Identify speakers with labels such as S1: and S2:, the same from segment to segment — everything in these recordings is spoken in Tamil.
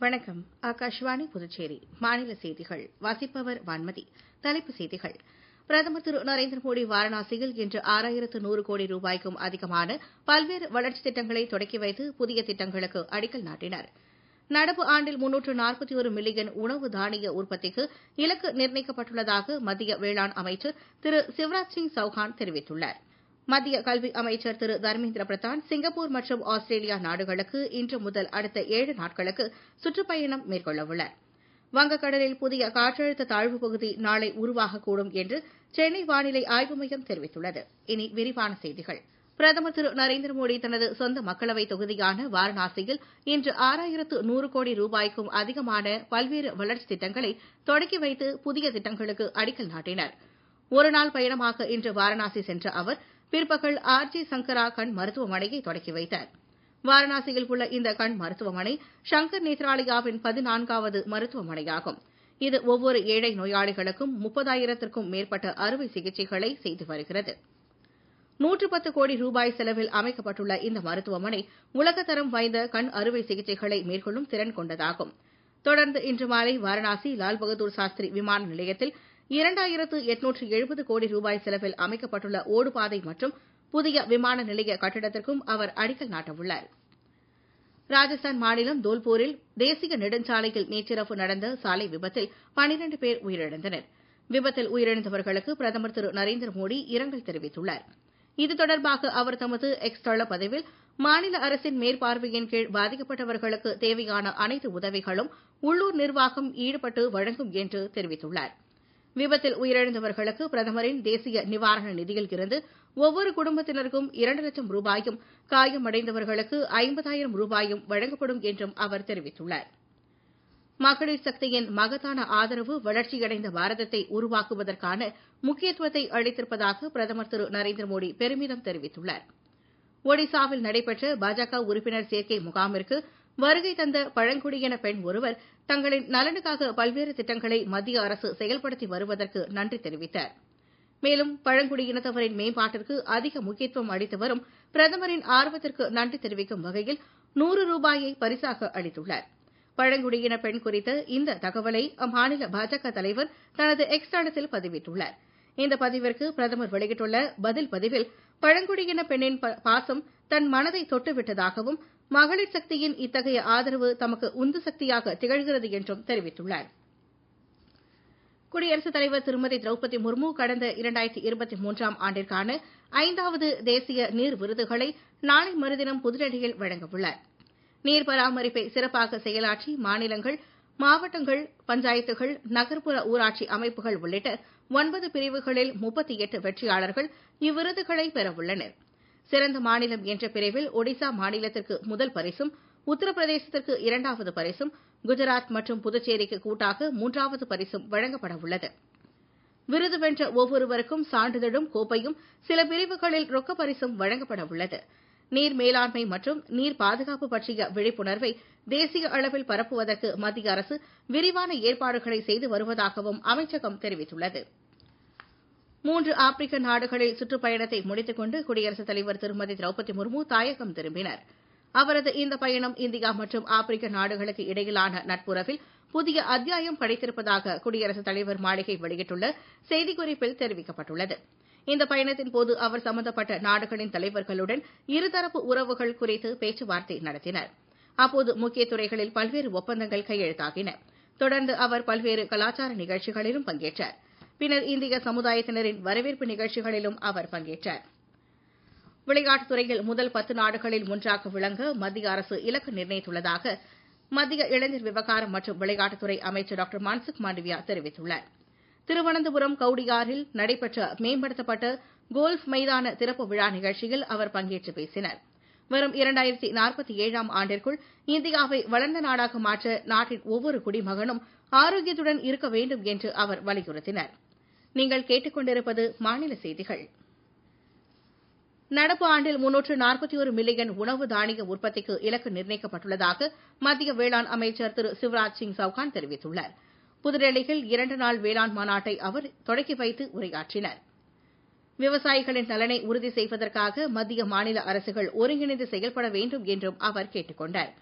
S1: வணக்கம் ஆகாஷ்வாணி புதுச்சேரி மாநில செய்திகள் வாசிப்பவர் வான்மதி தலைப்புச் செய்திகள் பிரதமர் திரு நரேந்திர மோடி வாரணாசியில் இன்று ஆறாயிரத்து நூறு கோடி ரூபாய்க்கும் அதிகமான பல்வேறு வளர்ச்சித் திட்டங்களை தொடக்கி வைத்து புதிய திட்டங்களுக்கு அடிக்கல் நாட்டினார் நடப்பு ஆண்டில் முன்னூற்று நாற்பத்தி ஒரு மில்லியன் உணவு தானிய உற்பத்திக்கு இலக்கு நிர்ணயிக்கப்பட்டுள்ளதாக மத்திய வேளாண் அமைச்சர் திரு சிவராஜ் சிங் சௌஹான் தெரிவித்துள்ளார் மத்திய கல்வி அமைச்சர் திரு தர்மேந்திர பிரதான் சிங்கப்பூர் மற்றும் ஆஸ்திரேலியா நாடுகளுக்கு இன்று முதல் அடுத்த ஏழு நாட்களுக்கு சுற்றுப்பயணம் மேற்கொள்ளவுள்ளார் வங்கக்கடலில் புதிய காற்றழுத்த தாழ்வுப் பகுதி நாளை உருவாகக்கூடும் என்று சென்னை வானிலை ஆய்வு மையம் தெரிவித்துள்ளது இனி விரிவான செய்திகள் பிரதமர் திரு நரேந்திர மோடி தனது சொந்த மக்களவைத் தொகுதியான வாரணாசியில் இன்று ஆறாயிரத்து நூறு கோடி ரூபாய்க்கும் அதிகமான பல்வேறு வளர்ச்சித் திட்டங்களை தொடக்கி வைத்து புதிய திட்டங்களுக்கு அடிக்கல் நாட்டினார் ஒருநாள் பயணமாக இன்று வாரணாசி சென்ற அவர் பிற்பகல் ஆர் ஜி சங்கரா கண் மருத்துவமனையை தொடக்கி வைத்தார் வாரணாசியில் உள்ள இந்த கண் மருத்துவமனை சங்கர் நேத்ராலயாவின் பதினான்காவது மருத்துவமனையாகும் இது ஒவ்வொரு ஏழை நோயாளிகளுக்கும் முப்பதாயிரத்திற்கும் மேற்பட்ட அறுவை சிகிச்சைகளை செய்து வருகிறது நூற்று பத்து கோடி ரூபாய் செலவில் அமைக்கப்பட்டுள்ள இந்த மருத்துவமனை உலகத்தரம் வாய்ந்த கண் அறுவை சிகிச்சைகளை மேற்கொள்ளும் திறன் கொண்டதாகும் தொடர்ந்து இன்று மாலை வாரணாசி லால் பகதூர் சாஸ்திரி விமான நிலையத்தில் இரண்டாயிரத்து எட்நூற்று எழுபது கோடி ரூபாய் செலவில் அமைக்கப்பட்டுள்ள ஓடுபாதை மற்றும் புதிய விமான நிலைய கட்டிடத்திற்கும் அவர் அடிக்கல் நாட்டவுள்ளார் ராஜஸ்தான் மாநிலம் தோல்பூரில் தேசிய நெடுஞ்சாலையில் நேற்றிரவு நடந்த சாலை விபத்தில் பனிரண்டு பேர் உயிரிழந்தனர் விபத்தில் உயிரிழந்தவர்களுக்கு பிரதமர் திரு நரேந்திர மோடி இரங்கல் தெரிவித்துள்ளார் இது தொடர்பாக அவர் தமது எக்ஸ் தள பதிவில் மாநில அரசின் மேற்பார்வையின் கீழ் பாதிக்கப்பட்டவர்களுக்கு தேவையான அனைத்து உதவிகளும் உள்ளூர் நிர்வாகம் ஈடுபட்டு வழங்கும் என்று தெரிவித்துள்ளார் விபத்தில் உயிரிழந்தவர்களுக்கு பிரதமரின் தேசிய நிவாரண நிதியில் இருந்து ஒவ்வொரு குடும்பத்தினருக்கும் இரண்டு லட்சம் ரூபாயும் காயமடைந்தவர்களுக்கு ஐம்பதாயிரம் ரூபாயும் வழங்கப்படும் என்றும் அவர் தெரிவித்துள்ளார் மகளிர் சக்தியின் மகத்தான ஆதரவு வளர்ச்சியடைந்த பாரதத்தை உருவாக்குவதற்கான முக்கியத்துவத்தை அளித்திருப்பதாக பிரதமர் திரு நரேந்திர மோடி பெருமிதம் தெரிவித்துள்ளார் ஒடிசாவில் நடைபெற்ற பாஜக உறுப்பினர் சேர்க்கை முகாமிற்கு வருகை தந்த பழங்குடியின பெண் ஒருவர் தங்களின் நலனுக்காக பல்வேறு திட்டங்களை மத்திய அரசு செயல்படுத்தி வருவதற்கு நன்றி தெரிவித்தார் மேலும் பழங்குடியினத்தவரின் மேம்பாட்டிற்கு அதிக முக்கியத்துவம் அளித்து வரும் பிரதமரின் ஆர்வத்திற்கு நன்றி தெரிவிக்கும் வகையில் நூறு ரூபாயை பரிசாக அளித்துள்ளார் பழங்குடியின பெண் குறித்த இந்த தகவலை அம்மாநில பாஜக தலைவர் தனது எக்ஸ் தளத்தில் பதிவிட்டுள்ளார் இந்த பதிவிற்கு பிரதமர் வெளியிட்டுள்ள பதில் பதிவில் பழங்குடியின பெண்ணின் பாசம் தன் மனதை தொட்டுவிட்டதாகவும் மகளிர் சக்தியின் இத்தகைய ஆதரவு தமக்கு உந்து சக்தியாக திகழ்கிறது என்றும் தெரிவித்துள்ளார் குடியரசுத் தலைவர் திருமதி திரௌபதி முர்மு கடந்த இரண்டாயிரத்தி இருபத்தி மூன்றாம் ஆண்டிற்கான ஐந்தாவது தேசிய நீர் விருதுகளை நாளை மறுதினம் புதுடெல்லியில் வழங்கவுள்ளார் நீர் பராமரிப்பை சிறப்பாக செயலாற்றி மாநிலங்கள் மாவட்டங்கள் பஞ்சாயத்துகள் நகர்ப்புற ஊராட்சி அமைப்புகள் உள்ளிட்ட ஒன்பது பிரிவுகளில் முப்பத்தி எட்டு வெற்றியாளர்கள் இவ்விருதுகளை பெறவுள்ளனர் சிறந்த மாநிலம் என்ற பிரிவில் ஒடிசா மாநிலத்திற்கு முதல் பரிசும் உத்தரப்பிரதேசத்திற்கு இரண்டாவது பரிசும் குஜராத் மற்றும் புதுச்சேரிக்கு கூட்டாக மூன்றாவது பரிசும் வழங்கப்பட உள்ளது விருது வென்ற ஒவ்வொருவருக்கும் சான்றிதழும் கோப்பையும் சில பிரிவுகளில் ரொக்க பரிசும் வழங்கப்பட உள்ளது நீர் மேலாண்மை மற்றும் நீர் பாதுகாப்பு பற்றிய விழிப்புணர்வை தேசிய அளவில் பரப்புவதற்கு மத்திய அரசு விரிவான ஏற்பாடுகளை செய்து வருவதாகவும் அமைச்சகம் தெரிவித்துள்ளது மூன்று ஆப்பிரிக்க நாடுகளில் சுற்றுப்பயணத்தை முடித்துக் கொண்டு குடியரசுத் தலைவர் திருமதி திரௌபதி முர்மு தாயகம் திரும்பினார் அவரது இந்த பயணம் இந்தியா மற்றும் ஆப்பிரிக்க நாடுகளுக்கு இடையிலான நட்புறவில் புதிய அத்தியாயம் படைத்திருப்பதாக குடியரசுத் தலைவர் மாளிகை வெளியிட்டுள்ள செய்திக்குறிப்பில் தெரிவிக்கப்பட்டுள்ளது இந்த பயணத்தின் போது அவர் சம்பந்தப்பட்ட நாடுகளின் தலைவர்களுடன் இருதரப்பு உறவுகள் குறித்து பேச்சுவார்த்தை நடத்தினார் அப்போது முக்கிய துறைகளில் பல்வேறு ஒப்பந்தங்கள் கையெழுத்தாகின தொடர்ந்து அவர் பல்வேறு கலாச்சார நிகழ்ச்சிகளிலும் பங்கேற்றார் பின்னர் இந்திய சமுதாயத்தினரின் வரவேற்பு நிகழ்ச்சிகளிலும் அவர் பங்கேற்றார் விளையாட்டுத் துறையில் முதல் பத்து நாடுகளில் ஒன்றாக விளங்க மத்திய அரசு இலக்கு நிர்ணயித்துள்ளதாக மத்திய இளைஞர் விவகாரம் மற்றும் விளையாட்டுத்துறை அமைச்சர் டாக்டர் மன்சுக் மாண்டவியா தெரிவித்துள்ளார் திருவனந்தபுரம் கவுடியாரில் நடைபெற்ற மேம்படுத்தப்பட்ட கோல்ஃப் மைதான திறப்பு விழா நிகழ்ச்சியில் அவர் பங்கேற்று பேசினார் வரும் இரண்டாயிரத்தி நாற்பத்தி ஏழாம் ஆண்டிற்குள் இந்தியாவை வளர்ந்த நாடாக மாற்ற நாட்டின் ஒவ்வொரு குடிமகனும் ஆரோக்கியத்துடன் இருக்க வேண்டும் என்று அவர் வலியுறுத்தினார் நீங்கள் கேட்டுக்கொண்டிருப்பது மாநில செய்திகள் நடப்பு ஆண்டில் முன்னூற்று நாற்பத்தி ஒரு மில்லியன் உணவு தானிய உற்பத்திக்கு இலக்கு நிர்ணயிக்கப்பட்டுள்ளதாக மத்திய வேளாண் அமைச்சர் திரு சிவராஜ் சிங் சௌகான் தெரிவித்துள்ளார் புதுடெல்லியில் இரண்டு நாள் வேளாண் மாநாட்டை அவர் தொடக்கி வைத்து உரையாற்றினார் விவசாயிகளின் நலனை உறுதி செய்வதற்காக மத்திய மாநில அரசுகள் ஒருங்கிணைந்து செயல்பட வேண்டும் என்றும் அவர் கேட்டுக் கொண்டார்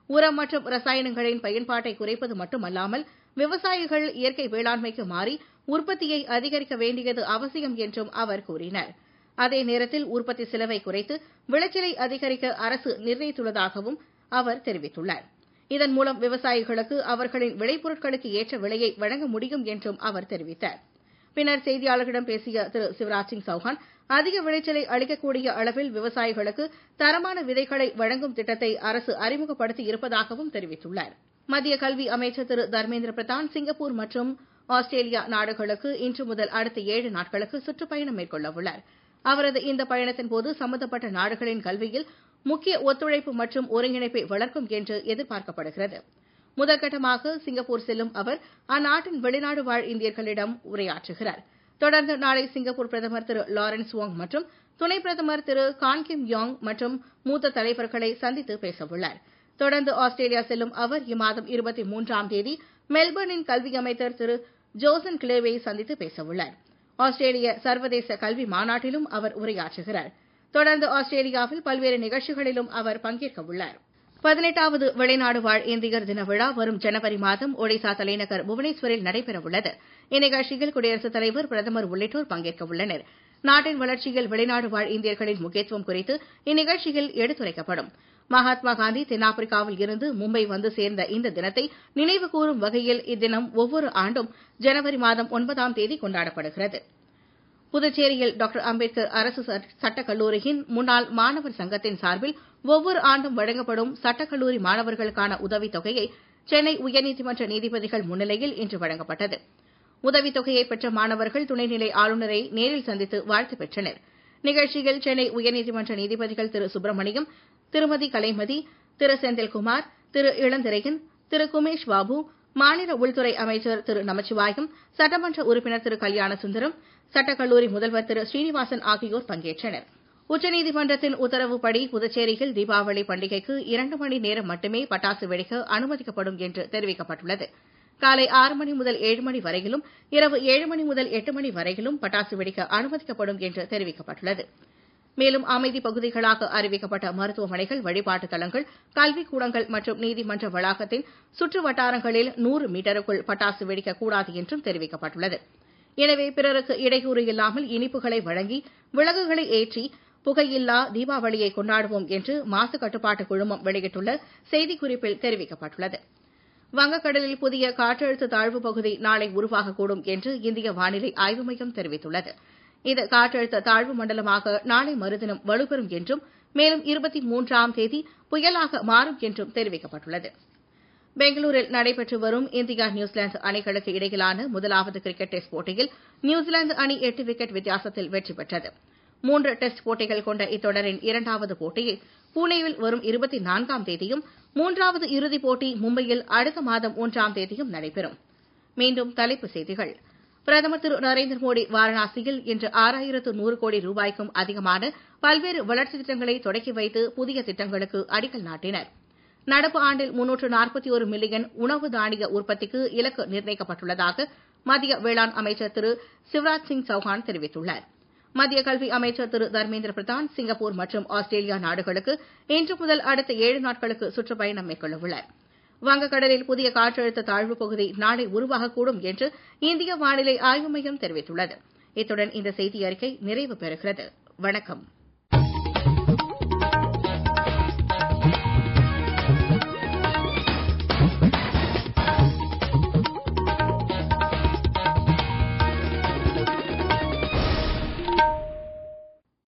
S1: உரம் மற்றும் ரசாயனங்களின் பயன்பாட்டை குறைப்பது மட்டுமல்லாமல் விவசாயிகள் இயற்கை வேளாண்மைக்கு மாறி உற்பத்தியை அதிகரிக்க வேண்டியது அவசியம் என்றும் அவர் கூறினார் அதே நேரத்தில் உற்பத்தி செலவை குறைத்து விளைச்சலை அதிகரிக்க அரசு நிர்ணயித்துள்ளதாகவும் அவர் தெரிவித்துள்ளார் இதன் மூலம் விவசாயிகளுக்கு அவர்களின் விளைபொருட்களுக்கு ஏற்ற விலையை வழங்க முடியும் என்றும் அவர் தெரிவித்தார் பின்னர் செய்தியாளர்களிடம் பேசிய திரு சிவராஜ் சிங் சௌஹான் அதிக விளைச்சலை அளிக்கக்கூடிய அளவில் விவசாயிகளுக்கு தரமான விதைகளை வழங்கும் திட்டத்தை அரசு அறிமுகப்படுத்தி இருப்பதாகவும் தெரிவித்துள்ளார் மத்திய கல்வி அமைச்சர் திரு தர்மேந்திர பிரதான் சிங்கப்பூர் மற்றும் ஆஸ்திரேலியா நாடுகளுக்கு இன்று முதல் அடுத்த ஏழு நாட்களுக்கு சுற்றுப்பயணம் மேற்கொள்ள உள்ளார் அவரது இந்த பயணத்தின் போது சம்பந்தப்பட்ட நாடுகளின் கல்வியில் முக்கிய ஒத்துழைப்பு மற்றும் ஒருங்கிணைப்பை வளர்க்கும் என்று எதிர்பார்க்கப்படுகிறது முதற்கட்டமாக சிங்கப்பூர் செல்லும் அவர் அந்நாட்டின் வெளிநாடு வாழ் இந்தியர்களிடம் உரையாற்றுகிறார் தொடர்ந்து நாளை சிங்கப்பூர் பிரதமர் திரு லாரன்ஸ் வோங் மற்றும் துணை பிரதமர் திரு கான் கிம் யாங் மற்றும் மூத்த தலைவர்களை சந்தித்து பேசவுள்ளார் தொடர்ந்து ஆஸ்திரேலியா செல்லும் அவர் இம்மாதம் இருபத்தி மூன்றாம் தேதி மெல்பர்னின் கல்வி அமைச்சர் திரு ஜோசன் கிளேவை சந்தித்து பேசவுள்ளார் ஆஸ்திரேலிய சர்வதேச கல்வி மாநாட்டிலும் அவர் உரையாற்றுகிறார் தொடர்ந்து ஆஸ்திரேலியாவில் பல்வேறு நிகழ்ச்சிகளிலும் அவர் பங்கேற்க உள்ளார் பதினெட்டாவது வெளிநாடு வாழ் இந்தியர் தின விழா வரும் ஜனவரி மாதம் ஒடிசா தலைநகர் புவனேஸ்வரில் நடைபெறவுள்ளது இந்நிகழ்ச்சியில் குடியரசுத் தலைவர் பிரதமர் உள்ளிட்டோர் பங்கேற்க உள்ளனர் நாட்டின் வளர்ச்சியில் வெளிநாடு வாழ் இந்தியர்களின் முக்கியத்துவம் குறித்து இந்நிகழ்ச்சியில் எடுத்துரைக்கப்படும் மகாத்மா காந்தி தென்னாப்பிரிக்காவில் இருந்து மும்பை வந்து சேர்ந்த இந்த தினத்தை நினைவு கூறும் வகையில் இத்தினம் ஒவ்வொரு ஆண்டும் ஜனவரி மாதம் ஒன்பதாம் தேதி கொண்டாடப்படுகிறது புதுச்சேரியில் டாக்டர் அம்பேத்கர் அரசு சட்டக் கல்லூரியின் முன்னாள் மாணவர் சங்கத்தின் சார்பில் ஒவ்வொரு ஆண்டும் வழங்கப்படும் சட்டக்கல்லூரி மாணவர்களுக்கான உதவித் தொகையை சென்னை உயர்நீதிமன்ற நீதிபதிகள் முன்னிலையில் இன்று வழங்கப்பட்டது உதவித் தொகையை பெற்ற மாணவர்கள் துணைநிலை ஆளுநரை நேரில் சந்தித்து வாழ்த்து பெற்றனர் நிகழ்ச்சியில் சென்னை உயர்நீதிமன்ற நீதிபதிகள் திரு சுப்பிரமணியம் திருமதி கலைமதி திரு செந்தில்குமார் திரு இளந்திரையன் திரு குமேஷ் பாபு மாநில உள்துறை அமைச்சர் திரு நமச்சிவாயம் சட்டமன்ற உறுப்பினர் திரு கல்யாண சுந்தரம் சட்டக்கல்லூரி முதல்வர் திரு ஸ்ரீனிவாசன் ஆகியோர் பங்கேற்றனர் உச்சநீதிமன்றத்தின் உத்தரவுப்படி புதுச்சேரியில் தீபாவளி பண்டிகைக்கு இரண்டு மணி நேரம் மட்டுமே பட்டாசு வெடிக்க அனுமதிக்கப்படும் என்று தெரிவிக்கப்பட்டுள்ளது காலை ஆறு மணி முதல் ஏழு மணி வரையிலும் இரவு ஏழு மணி முதல் எட்டு மணி வரையிலும் பட்டாசு வெடிக்க அனுமதிக்கப்படும் என்று தெரிவிக்கப்பட்டுள்ளது மேலும் அமைதி பகுதிகளாக அறிவிக்கப்பட்ட மருத்துவமனைகள் வழிபாட்டுத் தலங்கள் கல்விக் கூடங்கள் மற்றும் நீதிமன்ற வளாகத்தின் சுற்று வட்டாரங்களில் நூறு மீட்டருக்குள் பட்டாசு வெடிக்கக்கூடாது என்றும் தெரிவிக்கப்பட்டுள்ளது எனவே பிறருக்கு இடையூறு இல்லாமல் இனிப்புகளை வழங்கி விளக்குகளை ஏற்றி புகையில்லா தீபாவளியை கொண்டாடுவோம் என்று மாசு கட்டுப்பாட்டு குழுமம் வெளியிட்டுள்ள செய்திக்குறிப்பில் தெரிவிக்கப்பட்டுள்ளது வங்கக்கடலில் புதிய காற்றழுத்த தாழ்வு பகுதி நாளை உருவாகக்கூடும் என்று இந்திய வானிலை ஆய்வு மையம் தெரிவித்துள்ளது இது காற்றழுத்த தாழ்வு மண்டலமாக நாளை மறுதினம் வலுப்பெறும் என்றும் மேலும் இருபத்தி மூன்றாம் தேதி புயலாக மாறும் என்றும் தெரிவிக்கப்பட்டுள்ளது பெங்களூரில் நடைபெற்று வரும் இந்தியா நியூசிலாந்து அணிகளுக்கு இடையிலான முதலாவது கிரிக்கெட் டெஸ்ட் போட்டியில் நியூசிலாந்து அணி எட்டு விக்கெட் வித்தியாசத்தில் வெற்றி பெற்றது மூன்று டெஸ்ட் போட்டிகள் கொண்ட இத்தொடரின் இரண்டாவது போட்டியில் புனேவில் வரும் இருபத்தி நான்காம் தேதியும் மூன்றாவது இறுதிப் போட்டி மும்பையில் அடுத்த மாதம் ஒன்றாம் தேதியும் நடைபெறும் மீண்டும் தலைப்புச் செய்திகள் பிரதமர் திரு நரேந்திர மோடி வாரணாசியில் இன்று ஆறாயிரத்து நூறு கோடி ரூபாய்க்கும் அதிகமான பல்வேறு வளர்ச்சித் திட்டங்களை தொடக்கி வைத்து புதிய திட்டங்களுக்கு அடிக்கல் நாட்டினர் நடப்பு ஆண்டில் முன்னூற்று நாற்பத்தி ஒரு மில்லியன் உணவு தானிய உற்பத்திக்கு இலக்கு நிர்ணயிக்கப்பட்டுள்ளதாக மத்திய வேளாண் அமைச்சர் திரு சிவராஜ் சிங் சௌஹான் தெரிவித்துள்ளார் மத்திய கல்வி அமைச்சர் திரு தர்மேந்திர பிரதான் சிங்கப்பூர் மற்றும் ஆஸ்திரேலியா நாடுகளுக்கு இன்று முதல் அடுத்த ஏழு நாட்களுக்கு சுற்றுப்பயணம் மேற்கொள்ளவுள்ளார் வங்கக்கடலில் புதிய காற்றழுத்த தாழ்வு பகுதி நாளை உருவாகக்கூடும் என்று இந்திய வானிலை ஆய்வு மையம் தெரிவித்துள்ளது இத்துடன் இந்த செய்தி அறிக்கை நிறைவு பெறுகிறது வணக்கம்